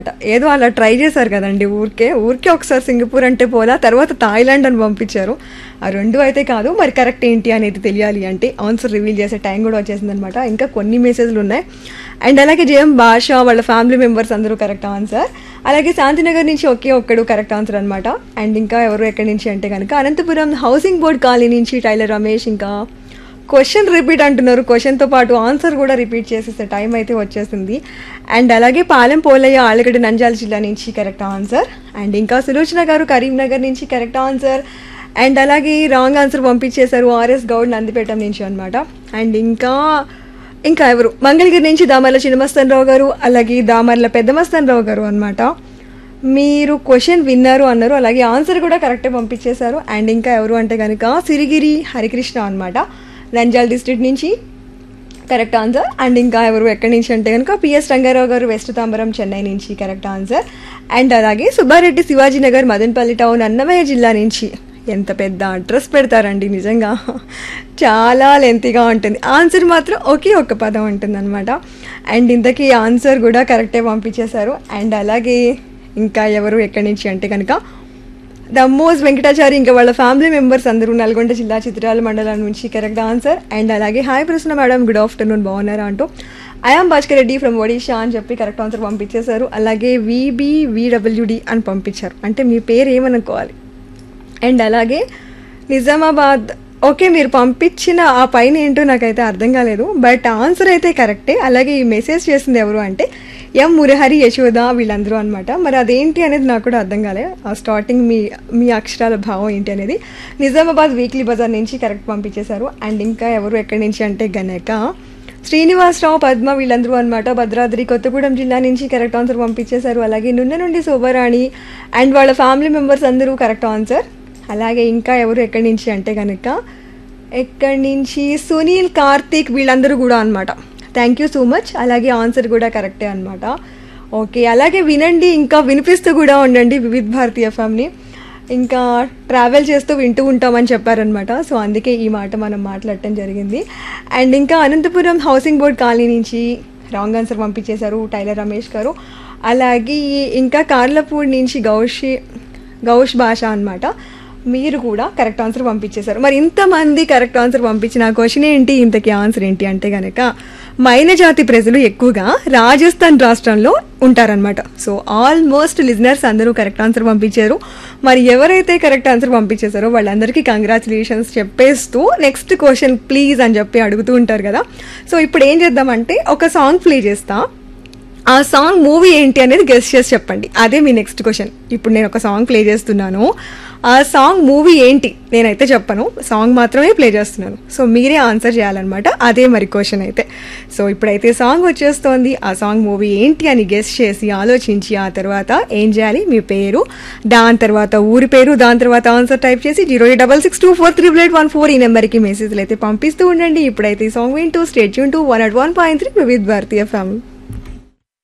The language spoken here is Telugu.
ఏదో అలా ట్రై చేశారు కదండి ఊరికే ఊరికే ఒకసారి సింగపూర్ అంటే పోలా తర్వాత థాయిలాండ్ అని పంపించారు ఆ రెండు అయితే కాదు మరి కరెక్ట్ ఏంటి అనేది తెలియాలి అంటే ఆన్సర్ రివీల్ చేసే టైం కూడా వచ్చేసింది అనమాట ఇంకా కొన్ని మెసేజ్లు ఉన్నాయి అండ్ అలాగే జేఎం భాష వాళ్ళ ఫ్యామిలీ మెంబర్స్ అందరూ కరెక్ట్ ఆన్సర్ అలాగే శాంతినగర్ నుంచి ఒకే ఒక్కడు కరెక్ట్ ఆన్సర్ అనమాట అండ్ ఇంకా ఎవరు ఎక్కడి నుంచి అంటే కనుక అనంతపురం హౌసింగ్ బోర్డ్ కాలనీ నుంచి టైలర్ రమేష్ ఇంకా క్వశ్చన్ రిపీట్ అంటున్నారు క్వశ్చన్తో పాటు ఆన్సర్ కూడా రిపీట్ చేసేసే టైం అయితే వచ్చేసింది అండ్ అలాగే పాలెం పోలయ్య ఆలగడ్డ నంజాల జిల్లా నుంచి కరెక్ట్ ఆన్సర్ అండ్ ఇంకా సులోచన గారు కరీంనగర్ నుంచి కరెక్ట్ ఆన్సర్ అండ్ అలాగే రాంగ్ ఆన్సర్ పంపించేశారు ఆర్ఎస్ గౌడ్ నందిపేట నుంచి అనమాట అండ్ ఇంకా ఇంకా ఎవరు మంగళగిరి నుంచి దామర్ల చిన్నమస్తన్ రావు గారు అలాగే దామర్ల పెద్దమస్తన్ రావు గారు అనమాట మీరు క్వశ్చన్ విన్నారు అన్నారు అలాగే ఆన్సర్ కూడా కరెక్టే పంపించేశారు అండ్ ఇంకా ఎవరు అంటే కనుక సిరిగిరి హరికృష్ణ అనమాట నంజాల్ డిస్ట్రిక్ట్ నుంచి కరెక్ట్ ఆన్సర్ అండ్ ఇంకా ఎవరు ఎక్కడి నుంచి అంటే కనుక పిఎస్ రంగారావు గారు వెస్ట్ తాంబరం చెన్నై నుంచి కరెక్ట్ ఆన్సర్ అండ్ అలాగే సుబ్బారెడ్డి శివాజీ నగర్ మదన్పల్లి టౌన్ అన్నమయ్య జిల్లా నుంచి ఎంత పెద్ద అడ్రస్ పెడతారండి నిజంగా చాలా లెంతీగా ఉంటుంది ఆన్సర్ మాత్రం ఒకే ఒక్క పదం ఉంటుంది అనమాట అండ్ ఇంతకీ ఆన్సర్ కూడా కరెక్టే పంపించేశారు అండ్ అలాగే ఇంకా ఎవరు ఎక్కడి నుంచి అంటే కనుక దమ్మోజ్ వెంకటాచారి ఇంకా వాళ్ళ ఫ్యామిలీ మెంబర్స్ అందరూ నల్గొండ జిల్లా చిత్రాల మండలం నుంచి కరెక్ట్ ఆన్సర్ అండ్ అలాగే హాయ్ ప్రశ్న మేడం గుడ్ ఆఫ్టర్నూన్ బాగున్నారా అంటూ ఐఎమ్ భాస్కర్ రెడ్డి ఫ్రమ్ ఒడిషా అని చెప్పి కరెక్ట్ ఆన్సర్ పంపించేశారు అలాగే విబి విడబ్ల్యూడి అని పంపించారు అంటే మీ పేరు ఏమనుకోవాలి అండ్ అలాగే నిజామాబాద్ ఓకే మీరు పంపించిన ఆ పైన ఏంటో నాకైతే అర్థం కాలేదు బట్ ఆన్సర్ అయితే కరెక్టే అలాగే ఈ మెసేజ్ చేసింది ఎవరు అంటే ఎం మురహరి యశోద వీళ్ళందరూ అనమాట మరి అదేంటి అనేది నాకు కూడా అర్థం కాలే ఆ స్టార్టింగ్ మీ మీ అక్షరాల భావం ఏంటి అనేది నిజామాబాద్ వీక్లీ బజార్ నుంచి కరెక్ట్ పంపించేశారు అండ్ ఇంకా ఎవరు ఎక్కడి నుంచి అంటే గనక శ్రీనివాసరావు పద్మ వీళ్ళందరూ అనమాట భద్రాద్రి కొత్తగూడెం జిల్లా నుంచి కరెక్ట్ ఆన్సర్ పంపించేశారు అలాగే నున్న నుండి శోభరాణి అండ్ వాళ్ళ ఫ్యామిలీ మెంబర్స్ అందరూ కరెక్ట్ ఆన్సర్ అలాగే ఇంకా ఎవరు ఎక్కడి నుంచి అంటే కనుక ఎక్కడి నుంచి సునీల్ కార్తీక్ వీళ్ళందరూ కూడా అనమాట థ్యాంక్ యూ సో మచ్ అలాగే ఆన్సర్ కూడా కరెక్టే అనమాట ఓకే అలాగే వినండి ఇంకా వినిపిస్తూ కూడా ఉండండి వివిధ్ భారతీయ ఫ్యామిలీ ఇంకా ట్రావెల్ చేస్తూ వింటూ ఉంటామని చెప్పారనమాట సో అందుకే ఈ మాట మనం మాట్లాడటం జరిగింది అండ్ ఇంకా అనంతపురం హౌసింగ్ బోర్డ్ కాలనీ నుంచి రాంగ్ ఆన్సర్ పంపించేశారు టైలర్ రమేష్ గారు అలాగే ఇంకా కార్లపూడి నుంచి గౌషి గౌష్ భాష అనమాట మీరు కూడా కరెక్ట్ ఆన్సర్ పంపించేశారు మరి ఇంతమంది కరెక్ట్ ఆన్సర్ పంపించిన క్వశ్చన్ ఏంటి ఇంతకీ ఆన్సర్ ఏంటి అంటే కనుక మైన జాతి ప్రజలు ఎక్కువగా రాజస్థాన్ రాష్ట్రంలో ఉంటారనమాట సో ఆల్మోస్ట్ లిజనర్స్ అందరూ కరెక్ట్ ఆన్సర్ పంపించారు మరి ఎవరైతే కరెక్ట్ ఆన్సర్ పంపించేశారో వాళ్ళందరికీ కంగ్రాచులేషన్స్ చెప్పేస్తూ నెక్స్ట్ క్వశ్చన్ ప్లీజ్ అని చెప్పి అడుగుతూ ఉంటారు కదా సో ఇప్పుడు ఏం చేద్దామంటే ఒక సాంగ్ ప్లే చేస్తా ఆ సాంగ్ మూవీ ఏంటి అనేది గెస్ట్ చేసి చెప్పండి అదే మీ నెక్స్ట్ క్వశ్చన్ ఇప్పుడు నేను ఒక సాంగ్ ప్లే చేస్తున్నాను ఆ సాంగ్ మూవీ ఏంటి నేనైతే చెప్పను సాంగ్ మాత్రమే ప్లే చేస్తున్నాను సో మీరే ఆన్సర్ చేయాలన్నమాట అదే మరి క్వశ్చన్ అయితే సో ఇప్పుడైతే సాంగ్ వచ్చేస్తోంది ఆ సాంగ్ మూవీ ఏంటి అని గెస్ట్ చేసి ఆలోచించి ఆ తర్వాత ఏం చేయాలి మీ పేరు దాని తర్వాత ఊరి పేరు దాని తర్వాత ఆన్సర్ టైప్ చేసి zero eight double six two four three eight one four ఈ నెంబర్కి మెసేజ్లు అయితే పంపిస్తూ ఉండండి ఇప్పుడైతే ఈ సాంగ్ వింటూ స్టేట్ యూన్ to one at one point three with Bharati family